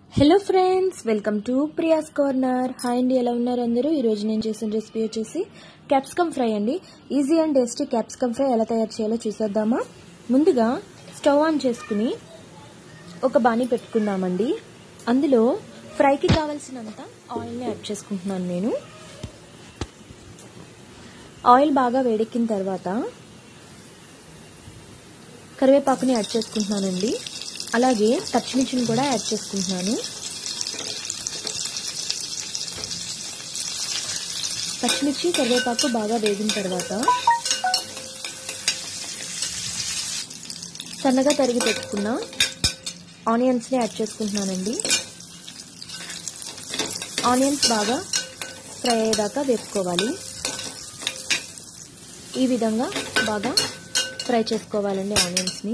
hello friends welcome to Priya's corner hi అండి ఎలా ఉన్నారు అందరూ ఈరోజు నేను చేసిన రెసిపీ వచ్చేసి క్యాప్సికమ్ ఫ్రై అండి easy and tasty capsicum fry ఎలా తయారు చేయాలో చూసేద్దామా ముందుగా స్టవ్ ఆన్ చేసుకుని ఒక బాణీ పెట్టుకుందామండి అందులో ఫ్రైకి కావలసినంత ఆయిల్ని యాడ్ చేసుకుంటున్నాను నేను ఆయిల్ బాగా వేడెక్కిన తర్వాత కరివేపాకుని యాడ్ చేసుకుంటున్నానండి అలాగే పచ్చిమిర్చిని కూడా యాడ్ చేసుకుంటున్నాను పచ్చిమిర్చి కరివేపాకు బాగా వేగిన తర్వాత సన్నగా తరిగి పెట్టుకున్న ఆనియన్స్ని యాడ్ చేసుకుంటున్నానండి ఆనియన్స్ బాగా ఫ్రై అయ్యేదాకా వేపుకోవాలి ఈ విధంగా బాగా ఫ్రై చేసుకోవాలండి ఆనియన్స్ని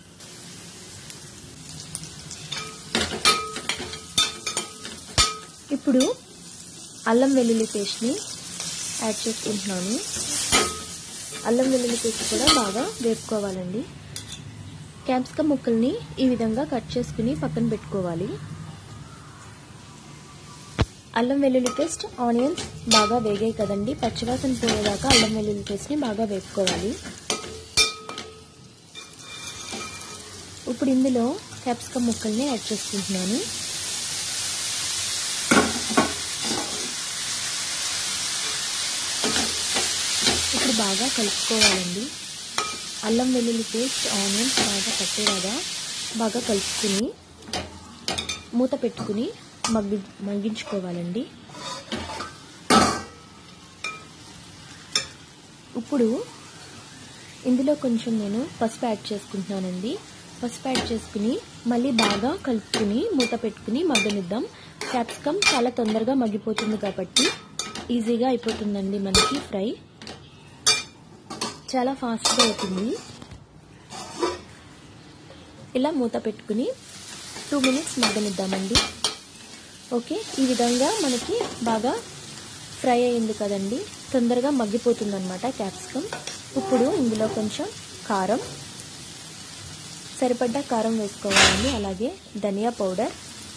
ఇప్పుడు అల్లం వెల్లుల్లి పేస్ట్ని యాడ్ చేసుకుంటున్నాను అల్లం వెల్లుల్లి పేస్ట్ కూడా బాగా వేపుకోవాలండి క్యాప్సికమ్ ముక్కల్ని ఈ విధంగా కట్ చేసుకుని పక్కన పెట్టుకోవాలి అల్లం వెల్లుల్లి పేస్ట్ ఆనియన్స్ బాగా వేగాయి కదండి పచ్చివాసన పోయేదాకా అల్లం వెల్లుల్లి పేస్ట్ని బాగా వేపుకోవాలి ఇప్పుడు ఇందులో క్యాప్సికమ్ ముక్కల్ని యాడ్ చేసుకుంటున్నాను ఇప్పుడు బాగా కలుపుకోవాలండి అల్లం వెల్లుల్లి పేస్ట్ ఆనియన్స్ బాగా పట్టేలాగా బాగా కలుపుకుని మూత పెట్టుకుని మగ్గి మగ్గించుకోవాలండి ఇప్పుడు ఇందులో కొంచెం నేను పసుపు యాడ్ చేసుకుంటున్నానండి పసుపు యాడ్ చేసుకుని మళ్ళీ బాగా కలుపుకుని మూత పెట్టుకుని మగ్గనిద్దాం క్యాప్సికమ్ చాలా తొందరగా మగ్గిపోతుంది కాబట్టి ఈజీగా అయిపోతుందండి మనకి ఫ్రై చాలా ఫాస్ట్గా అవుతుంది ఇలా మూత పెట్టుకుని టూ మినిట్స్ మగ్గనిద్దామండి ఓకే ఈ విధంగా మనకి బాగా ఫ్రై అయింది కదండి తొందరగా మగ్గిపోతుంది అనమాట క్యాప్సికమ్ ఇప్పుడు ఇందులో కొంచెం కారం సరిపడ్డ కారం వేసుకోవాలండి అలాగే ధనియా పౌడర్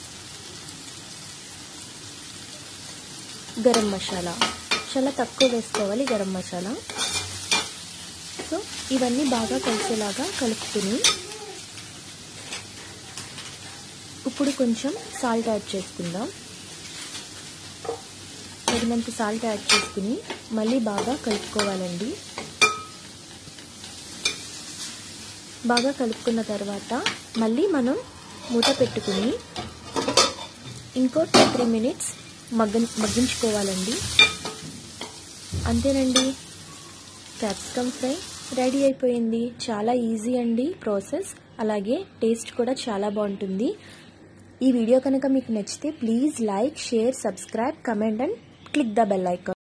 గరం మసాలా చాలా తక్కువ వేసుకోవాలి గరం మసాలా సో ఇవన్నీ బాగా కలిసేలాగా కలుపుకుని ఇప్పుడు కొంచెం సాల్ట్ యాడ్ చేసుకుందాం తగినంత సాల్ట్ యాడ్ చేసుకుని మళ్ళీ బాగా కలుపుకోవాలండి బాగా కలుపుకున్న తర్వాత మళ్ళీ మనం మూత పెట్టుకుని ఇంకో టూ త్రీ మినిట్స్ మగ్గ మగ్గించుకోవాలండి అంతేనండి క్యాప్సికమ్ ఫ్రై రెడీ అయిపోయింది చాలా ఈజీ అండి ప్రాసెస్ అలాగే టేస్ట్ కూడా చాలా బాగుంటుంది ఈ వీడియో కనుక మీకు నచ్చితే please like share subscribe comment and click the bell icon